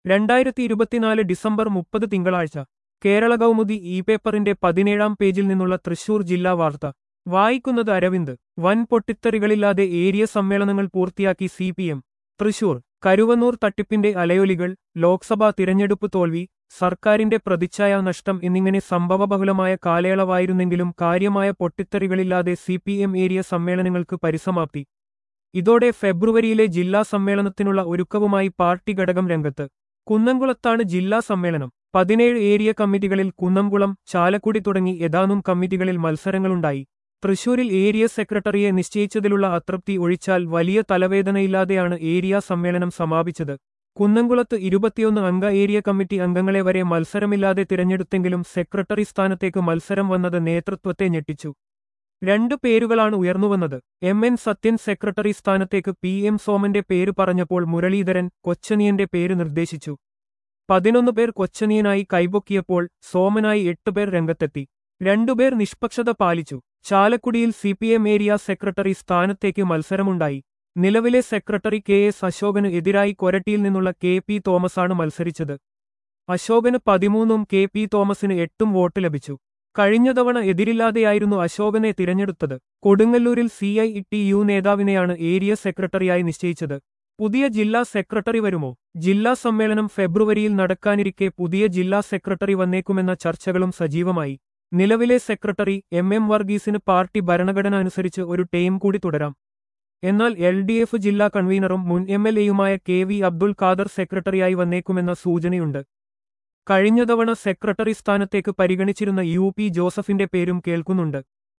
രണ്ടായിരത്തി ഇരുപത്തിനാല് ഡിസംബർ മുപ്പത് തിങ്കളാഴ്ച കേരള കൗമുദി ഇ പേപ്പറിന്റെ പതിനേഴാം പേജിൽ നിന്നുള്ള തൃശൂർ ജില്ലാ വാർത്ത വായിക്കുന്നത് അരവിന്ദ് വൻ പൊട്ടിത്തെറികളില്ലാതെ ഏരിയ സമ്മേളനങ്ങൾ പൂർത്തിയാക്കി C P M Thrissur Karuvannur തട്ടിപ്പിന്റെ അലയൊലികൾ ലോക്സഭാ തിരഞ്ഞെടുപ്പ് തോൽവി സർക്കാരിന്റെ പ്രതിച്ഛായ നഷ്ടം എന്നിങ്ങനെ സംഭവബഹുലമായ കാലയളവായിരുന്നെങ്കിലും കാര്യമായ പൊട്ടിത്തെറികളില്ലാതെ സി പി എം ഏരിയ സമ്മേളനങ്ങൾക്ക് പരിസമാപ്തി ഇതോടെ ഫെബ്രുവരിയിലെ ജില്ലാ സമ്മേളനത്തിനുള്ള ഒരുക്കവുമായി പാർട്ടി ഘടകം രംഗത്ത് കുന്നംകുളത്താണ് ജില്ലാ സമ്മേളനം പതിനേഴ് ഏരിയ കമ്മിറ്റികളിൽ കുന്നംകുളം ചാലക്കുടി തുടങ്ങി ഏതാനും കമ്മിറ്റികളിൽ മത്സരങ്ങളുണ്ടായി തൃശൂരിൽ ഏരിയ സെക്രട്ടറിയെ നിശ്ചയിച്ചതിലുള്ള അതൃപ്തി ഒഴിച്ചാൽ വലിയ തലവേദനയില്ലാതെയാണ് ഏരിയ സമ്മേളനം സമാപിച്ചത് കുന്നംകുളത്ത് ഇരുപത്തിയൊന്ന് അംഗ ഏരിയ കമ്മിറ്റി അംഗങ്ങളെ വരെ മത്സരമില്ലാതെ തിരഞ്ഞെടുത്തെങ്കിലും സെക്രട്ടറി സ്ഥാനത്തേക്ക് മത്സരം വന്നത് നേതൃത്വത്തെ ഞെട്ടിച്ചു രണ്ടു പേരുകളാണ് ഉയർന്നുവന്നത് എം എൻ സത്യൻ സെക്രട്ടറി സ്ഥാനത്തേക്ക് പി എം സോമന്റെ പേര് പറഞ്ഞപ്പോൾ മുരളീധരൻ കൊച്ചനിയന്റെ പേര് നിർദ്ദേശിച്ചു പതിനൊന്ന് പേർ കൊച്ചനിയനായി കൈപൊക്കിയപ്പോൾ സോമനായി എട്ടുപേർ രംഗത്തെത്തി രണ്ടുപേർ നിഷ്പക്ഷത പാലിച്ചു ചാലക്കുടിയിൽ C P M area secretary സ്ഥാനത്തേക്ക് മത്സരമുണ്ടായി നിലവിലെ സെക്രട്ടറി കെ എസ് അശോകന് എതിരായി കൊരട്ടിയിൽ നിന്നുള്ള കെ പി തോമസാണ് മത്സരിച്ചത് അശോകന് പതിമൂന്നും കെ പി തോമസിന് എട്ടും വോട്ട് ലഭിച്ചു കഴിഞ്ഞ തവണ എതിരില്ലാതെയായിരുന്നു അശോകനെ തിരഞ്ഞെടുത്തത് കൊടുങ്ങല്ലൂരിൽ സി ഐ ടി യു നേതാവിനെയാണ് ഏരിയ സെക്രട്ടറിയായി നിശ്ചയിച്ചത് പുതിയ ജില്ലാ സെക്രട്ടറി വരുമോ ജില്ലാ സമ്മേളനം ഫെബ്രുവരിയിൽ നടക്കാനിരിക്കെ പുതിയ ജില്ലാ സെക്രട്ടറി വന്നേക്കുമെന്ന ചർച്ചകളും സജീവമായി നിലവിലെ സെക്രട്ടറി എം എം വർഗീസിന് പാർട്ടി ഭരണഘടന അനുസരിച്ച് ഒരു ടീം കൂടി തുടരാം എന്നാൽ എൽ ഡി എഫ് ജില്ലാ കൺവീനറും മുൻ എം എൽ എയുമായ കെ വി അബ്ദുൽ ഖാദർ സെക്രട്ടറിയായി വന്നേക്കുമെന്ന സൂചനയുണ്ട് കഴിഞ്ഞ തവണ സെക്രട്ടറി സ്ഥാനത്തേക്ക് പരിഗണിച്ചിരുന്ന യു പി ജോസഫിന്റെ പേരും കേൾക്കുന്നുണ്ട്